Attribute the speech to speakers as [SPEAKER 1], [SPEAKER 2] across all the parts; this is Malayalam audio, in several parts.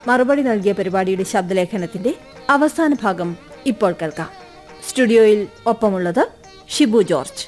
[SPEAKER 1] മറുപടി നൽകിയ പരിപാടിയുടെ ശബ്ദലേഖനത്തിന്റെ അവസാന ഭാഗം ഇപ്പോൾ കേൾക്കാം സ്റ്റുഡിയോയിൽ ഒപ്പമുള്ളത് ഷിബു ജോർജ്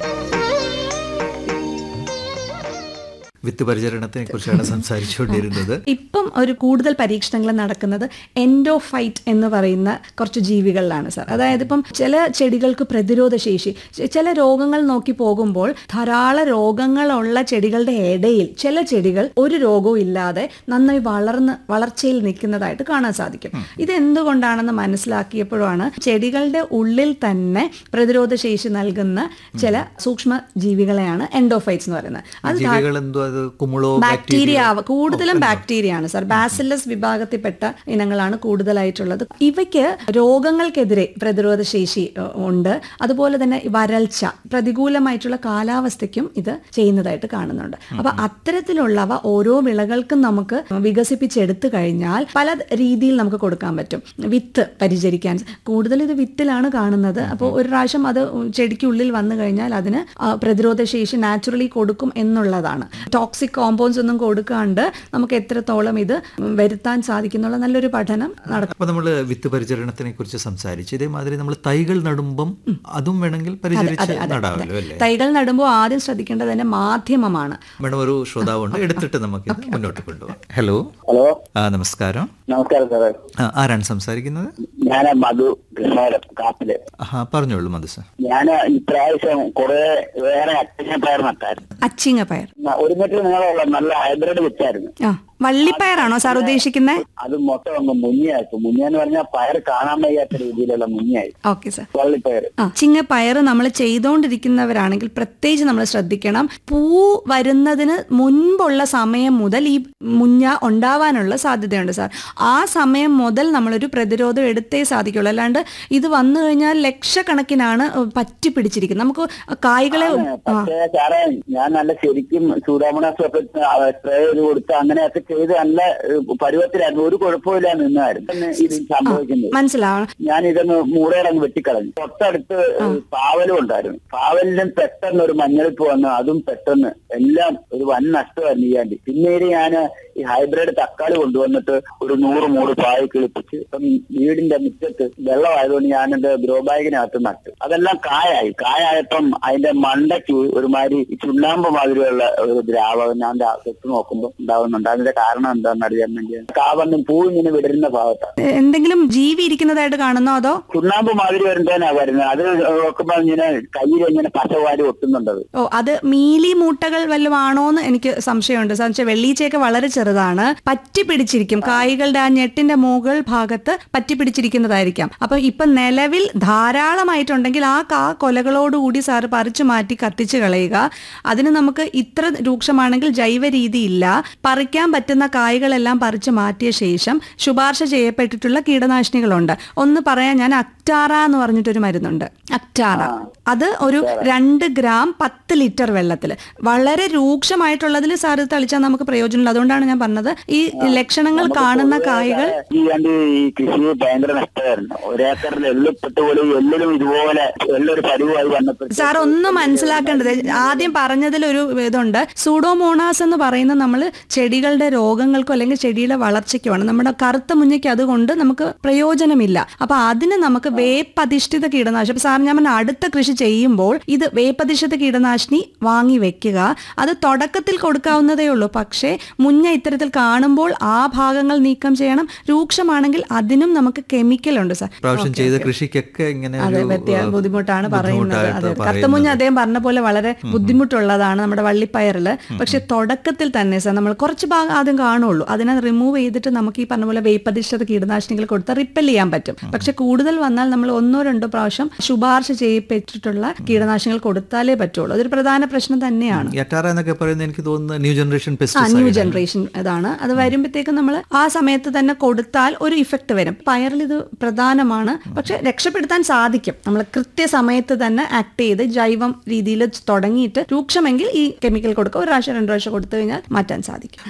[SPEAKER 2] വിത്ത് പരിചരണത്തിനെ കുറിച്ചാണ് സംസാരിച്ചുകൊണ്ടിരുന്നത്
[SPEAKER 3] ഇപ്പം ഒരു കൂടുതൽ പരീക്ഷണങ്ങൾ നടക്കുന്നത് എൻഡോഫൈറ്റ് എന്ന് പറയുന്ന കുറച്ച് ജീവികളിലാണ് സാർ അതായത് ഇപ്പം ചില ചെടികൾക്ക് പ്രതിരോധ ശേഷി ചെ- ചില രോഗങ്ങൾ നോക്കി പോകുമ്പോൾ ധാരാളം രോഗങ്ങളുള്ള ചെടികളുടെ ഇടയിൽ ചില ചെടികൾ ഒരു രോഗവും ഇല്ലാതെ നന്നായി വളർന്ന് വളർച്ചയിൽ നിൽക്കുന്നതായിട്ട് കാണാൻ സാധിക്കും ഇത് എന്തുകൊണ്ടാണെന്ന് മനസ്സിലാക്കിയപ്പോഴാണ് ചെടികളുടെ ഉള്ളിൽ തന്നെ പ്രതിരോധ ശേഷി നൽകുന്ന ചില സൂക്ഷ്മ ജീവികളെയാണ് എൻഡോഫൈറ്റ്സ് എന്ന് പറയുന്നത് അത് ധാ-
[SPEAKER 2] ജീവികൾ എന്തോ അത് കുമിളോ
[SPEAKER 3] ബാക്ടീരിയ ആവ- കൂടുതലും ബാക്ടീരിയ ആണ് സാർ ബാസിലസ് വിഭാഗത്തിൽപ്പെട്ട ഇനങ്ങളാണ് കൂടുതലായിട്ടുള്ളത് ഇവയ്ക്ക് രോഗങ്ങൾക്കെതിരെ പ്രതിരോധ ശേഷി ഏഹ്, ഉണ്ട് അതുപോലെ തന്നെ വരൾച്ച പ്രതികൂലമായിട്ടുള്ള കാലാവസ്ഥയ്ക്കും ഇത് ചെയ്യുന്നതായിട്ട് കാണുന്നുണ്ട് അപ്പൊ അത്തരത്തിലുള്ളവ ഓരോ വിളകൾക്കും നമുക്ക് വികസിപ്പിച്ചെടുത്തു കഴിഞ്ഞാൽ പല രീതിയിൽ നമുക്ക് കൊടുക്കാൻ പറ്റും വിത്ത് പരിചരിക്കാൻ കൂടുതൽ ഇത് വിത്തിലാണ് കാണുന്നത് അപ്പോൾ ഒരു പ്രാവശ്യം അത് ചെടിക്കുള്ളിൽ വന്നു കഴിഞ്ഞാൽ അതിന് ആ, പ്രതിരോധ ശേഷി നാച്ചുറലി കൊടുക്കും എന്നുള്ളതാണ് ടോക്സിക് കോമ്പൗണ്ട്സ് ഒന്നും കൊടുക്കാണ്ട് നമുക്ക് എത്രത്തോളം ഇത് വരുത്താൻ സാധിക്കുന്നുള്ള നല്ലൊരു പഠനം നടക്കും
[SPEAKER 2] അപ്പൊ നമ്മൾ വിത്ത് പരിചരണത്തിനെ കുറിച്ച് സംസാരിച്ചു ഇതേമാതിരി നമ്മൾ തൈകൾ നടുമ്പം അതും വേണമെങ്കിൽ പരിചരിച്ച് നടാമല്ലോ അല്ലേ
[SPEAKER 3] തൈകൾ നടുമ്പോൾ ആദ്യം ശ്രദ്ധിക്കേണ്ടത് തന്നെ മാധ്യമമാണ്
[SPEAKER 2] മേഡം ഒരു ശ്രോതാവുണ്ട് എടുത്തിട്ട് നമുക്ക് ഇത് മുന്നോട്ട് കൊണ്ടുപോകാം ഹലോ
[SPEAKER 4] ഹലോ
[SPEAKER 2] ആ നമസ്കാരം
[SPEAKER 4] നമസ്കാരം സാറേ
[SPEAKER 2] ആ, ആരാണ് സംസാരിക്കുന്നത്
[SPEAKER 4] ഞാൻ മധു കൃഷ്ണപുരം കാപ്പില്
[SPEAKER 2] ആ പറഞ്ഞോളൂ മധു സാർ
[SPEAKER 4] ഞാൻ ഇപ്രാവശ്യം കുറെ വേറെ അച്ഛനെ പയർ നട്ടായിരുന്നു
[SPEAKER 3] അച്ചിങ്ങ പയർ
[SPEAKER 4] ന- ഒരു മീറ്റർ നീളമുള്ള നല്ല ഹൈബ്രിഡ് വിത്തായിരുന്നു
[SPEAKER 3] ആ വള്ളിപ്പയറാണോ സാർ ഉദ്ദേശിക്കുന്നത്
[SPEAKER 4] അത് മൊത്തം അങ്ങ് മുങ്ങിയായിരുന്നു മുങ്ങിയെന്ന് പറഞ്ഞാൽ പയർ കാണാൻ വയ്യാത്ത രീതിയിലുള്ള മുങ്ങിയായി
[SPEAKER 3] ഓക്കെ സാർ
[SPEAKER 4] വള്ളിപ്പയർ
[SPEAKER 3] ആ ചിങ്ങ പയർ നമ്മൾ ചെയ്തുകൊണ്ടിരിക്കുന്നവരാണെങ്കിൽ പ്രത്യേകിച്ച് നമ്മൾ ശ്രദ്ധിക്കണം പൂ വരുന്നതിന് മുൻപുള്ള സമയം മുതൽ ഈ മുഞ്ഞ ഉണ്ടാവാനുള്ള സാധ്യതയുണ്ട് സാർ ആ സമയം മുതൽ നമ്മളൊരു പ്രതിരോധം എടുത്തേ സാധിക്കുള്ളൂ അല്ലാണ്ട് ഇത് വന്നു കഴിഞ്ഞാൽ ലക്ഷക്കണക്കിനാണ് പറ്റി പിടിച്ചിരിക്കുന്നത് നമുക്ക് കായ്കളെ ആ
[SPEAKER 4] പക്ഷേ സാറേ ഞാൻ നല്ല ശരിക്കും സൂഡാമോണാസ് ഒക്കെ സ്പ്രേ ചെയ്ത് കൊടുത്ത് അങ്ങനെയൊക്കെ ചെയ്ത് നല്ല ഏഹ്, പരുവത്തിലായിരുന്നു ഒരു കുഴപ്പമില്ല നിന്നായിരുന്നു പിന്നെ ഇത് സംഭവിക്കുന്നത്
[SPEAKER 3] മനസ്സിലാവണം
[SPEAKER 4] ഞാൻ ഇതൊന്ന് മൂടയടങ്ങ് വെട്ടിക്കളഞ്ഞു തൊട്ടടുത്ത് പാവലും ഉണ്ടായിരുന്നു പാവലിനും പെട്ടെന്ന് ഒരു മഞ്ഞളിപ്പ് വന്നു അതും പെട്ടെന്ന് എല്ലാം ഒരു വൻ നഷ്ടമായിരുന്നു ഈ ആണ്ടി പിന്നീട് ഞാൻ ഈ ഹൈബ്രിഡ് തക്കാളി കൊണ്ടുവന്നിട്ട് ഒരു നൂറ് മൂട് പായ കിളിപ്പിച്ച് ഇപ്പം വീടിന്റെ മുറ്റത്ത് വെള്ളമായതുകൊണ്ട് ഞാൻ എന്റെ ഗ്രോ ബാഗിനകത്ത് നട്ടു അതെല്ലാം കായായി കായായപ്പം അതിന്റെ മണ്ടയ്ക്ക് ഒരുമാതിരി ഈ ചുണ്ണാമ്പ് മാതിരിയുള്ള ഒരു ദ്രാവകം ഞാൻ ദാ തൊട്ട് നോക്കുമ്പോൾ ഉണ്ടാവുന്നുണ്ട് അതിന്റെ കാരണം എന്താണെന്ന് അറിയാൻ വേണ്ടി കാ വന്നും പൂ ഇങ്ങനെ വിടരുന്ന ഭാഗത്താണ്
[SPEAKER 3] എന്തെങ്കിലും ജീവി ഇരിക്കുന്നതായിട്ട് കാണുന്നോ അതോ
[SPEAKER 4] ചുണ്ണാമ്പ് മാതിരി വരുന്നതിനാ വരുന്നത് അത് നോക്കുമ്പോ ഇങ്ങനെ കയ്യിൽ ഇങ്ങനെ പശവാരി ഒട്ടുന്നുണ്ടത്
[SPEAKER 3] ഓ അത് മീലി മൂട്ടകൾ വല്ലതും ആണോന്ന് എനിക്ക് സംശയമുണ്ട് സാർ വെച്ചാൽ വെള്ളീച്ചയൊക്കെ വളരെ ചെറുതാണ് പറ്റി പിടിച്ചിരിക്കും കായ്കളുടെ ആ ഞെട്ടിന്റെ മുകൾ ഭാഗത്ത് പറ്റി പിടിച്ചിരിക്കുന്നതായിരിക്കാം അപ്പൊ ഇപ്പൊ നിലവിൽ ധാരാളമായിട്ടുണ്ടെങ്കിൽ ആ കാ കൊലകളോടുകൂടി സാറ് പറിച്ചു മാറ്റി കത്തിച്ചു കളയുക അതിന് നമുക്ക് ഇത്ര രൂക്ഷമാണെങ്കിൽ ജൈവ രീതി ഇല്ല പറിക്കാൻ പറ്റുന്ന കായ്കളെല്ലാം പറിച്ചു മാറ്റിയ ശേഷം ശുപാർശ ചെയ്യപ്പെട്ടിട്ടുള്ള കീടനാശിനികളുണ്ട് ഒന്ന് പറയാൻ ഞാൻ അക്ടാറ എന്ന് പറഞ്ഞിട്ടൊരു മരുന്നുണ്ട് അക്ടാറ അത് ഒരു രണ്ട് ഗ്രാം പത്ത് ലിറ്റർ വെള്ളത്തിൽ വളരെ രൂക്ഷമായിട്ടുള്ളതിൽ സാർ ഇത് തളിച്ചാൽ നമുക്ക് പ്രയോജനമില്ല അതുകൊണ്ടാണ് ഞാൻ പറഞ്ഞത് ഈ ലക്ഷണങ്ങൾ കാണുന്ന കായ്കൾ
[SPEAKER 4] ഈ കണ്ട് ഈ കൃഷി ഭയങ്കര നഷ്ടമായിരുന്നു ഒരേക്കറിൽ എള്ളിപ്പെട്ട് പോലെ എള്ളിലും ഇതുപോലെ എള്ളൊരു പരിവായി വന്നപ്പോൾ
[SPEAKER 3] സാർ ഒന്ന് മനസ്സിലാക്കേണ്ടത് ആദ്യം പറഞ്ഞതിൽ ഒരു ഇതുണ്ട് സൂഡോമോണാസ് എന്ന് പറയുന്നത് നമ്മൾ ചെടികളുടെ രോഗങ്ങൾക്കോ അല്ലെങ്കിൽ ചെടിയുടെ വളർച്ചയ്ക്കുമാണ് നമ്മുടെ കറുത്ത മുഞ്ഞയ്ക്ക് അതുകൊണ്ട് നമുക്ക് പ്രയോജനമില്ല അപ്പൊ അതിന് നമുക്ക് വേപ്പധിഷ്ഠിത കീടനാശിനി അപ്പൊ സാർ ഞാൻ പറഞ്ഞ അടുത്ത കൃഷി ചെയ്യുമ്പോൾ ഇത് വേപ്പധിഷ്ഠിത കീടനാശിനി വാങ്ങി വെക്കുക അത് തുടക്കത്തിൽ കൊടുക്കാവുന്നതേ ഉള്ളൂ പക്ഷേ മുഞ്ഞ ഇത്തരത്തിൽ കാണുമ്പോൾ ആ ഭാഗങ്ങൾ നീക്കം ചെയ്യണം രൂക്ഷമാണെങ്കിൽ അതിനും നമുക്ക് കെമിക്കൽ ഉണ്ട് സാർ
[SPEAKER 2] പ്രാവശ്യം ചെയ്ത കൃഷിക്കൊക്കെ ഇങ്ങനെ
[SPEAKER 3] അതെ
[SPEAKER 2] ഒരു,
[SPEAKER 3] വ്യത്യ
[SPEAKER 2] ഏഹ്,
[SPEAKER 3] ബുദ്ധിമുട്ടാണ് പറയുന്നത്
[SPEAKER 2] ബുദ്ധിമുട്ടായിട്ട്
[SPEAKER 3] അതെ
[SPEAKER 2] പറയുന്നത്.
[SPEAKER 3] കറുത്തമുഞ്ഞ അദ്ദേഹം പറഞ്ഞ പോലെ വളരെ ബുദ്ധിമുട്ടുള്ളതാണ് നമ്മുടെ വള്ളിപ്പയറിൽ പക്ഷെ തുടക്കത്തിൽ തന്നെ സാർ നമ്മൾ കുറച്ച് ഭാഗം ആദ്യം കാണുള്ളൂ അതിനെ റിമൂവ് ചെയ്തിട്ട് നമുക്ക് ഈ പറഞ്ഞ പോലെ വേപ്പധിഷ്ഠിത കീടനാശിനികൾ കൊടുത്താൽ റിപ്പൽ ചെയ്യാൻ പറ്റും പക്ഷെ കൂടുതൽ വന്നാൽ നമ്മൾ ഒന്നോ രണ്ടോ പ്രാവശ്യം ശുപാർശ ചെയ്യപ്പെട്ടിട്ടുള്ള കീടനാശിനികൾ കൊടുത്താലേ പറ്റുള്ളൂ അതൊരു പ്രധാന പ്രശ്നം തന്നെയാണ്
[SPEAKER 2] യറ്റാറ എന്നൊക്കെ പറയുന്നത് എനിക്ക് തോന്നുന്നു ന്യൂ ജനറേഷൻ
[SPEAKER 3] ആ ന്യൂ
[SPEAKER 2] പെസ്റ്റിസൈഡ്
[SPEAKER 3] ജനറേഷൻ ഇതാണ് അത് വരുമ്പോഴത്തേക്കും നമ്മൾ ആ സമയത്ത് തന്നെ കൊടുത്താൽ ഒരു ഇഫക്റ്റ് വരും പയറിൽ ഇത് പ്രധാനമാണ് പക്ഷെ രക്ഷപ്പെടുത്താൻ സാധിക്കും നമ്മൾ കൃത്യസമയത്ത് തന്നെ ആക്ട് ചെയ്ത് ജൈവം രീതിയിൽ തുടങ്ങിയിട്ട് രൂക്ഷമെങ്കിൽ ഈ കെമിക്കൽ കൊടുക്കുക ഒരു പ്രാവശ്യം രണ്ട് പ്രാവശ്യം കൊടുത്തു കഴിഞ്ഞാൽ മാറ്റാൻ സാധിക്കും
[SPEAKER 2] ഓക്കെ അപ്പൊ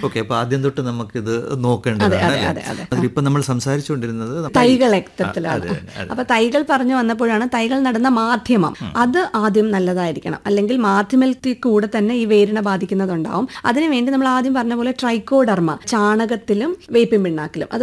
[SPEAKER 2] ആദ്യം തൊട്ട് നമുക്കിത് നോക്കേണ്ടതാണ്
[SPEAKER 3] അതെ, അതെ.
[SPEAKER 2] അതിലിപ്പോ നമ്മൾ സംസാരിച്ചുകൊണ്ടിരുന്നത്
[SPEAKER 3] തൈകൾ
[SPEAKER 2] അതെ,
[SPEAKER 3] എത്തത്തിലാണ്
[SPEAKER 2] അതെ.
[SPEAKER 3] അപ്പൊ തൈകൾ പറഞ്ഞു വന്നപ്പോഴാണ് തൈകൾ നടന്ന മാധ്യമം അത് ആദ്യം നല്ലതായിരിക്കണം അല്ലെങ്കിൽ മാധ്യമത്തിൽ കൂടെ തന്നെ ഈ വേരിനെ ബാധിക്കുന്നതുണ്ടാവും അതിനുവേണ്ടി നമ്മൾ ആദ്യം പറഞ്ഞ പോലെ ട്രൈക്കോഡർമ ചാണകത്തിലും വേപ്പിൻ പിണ്ണാക്കിലും അത്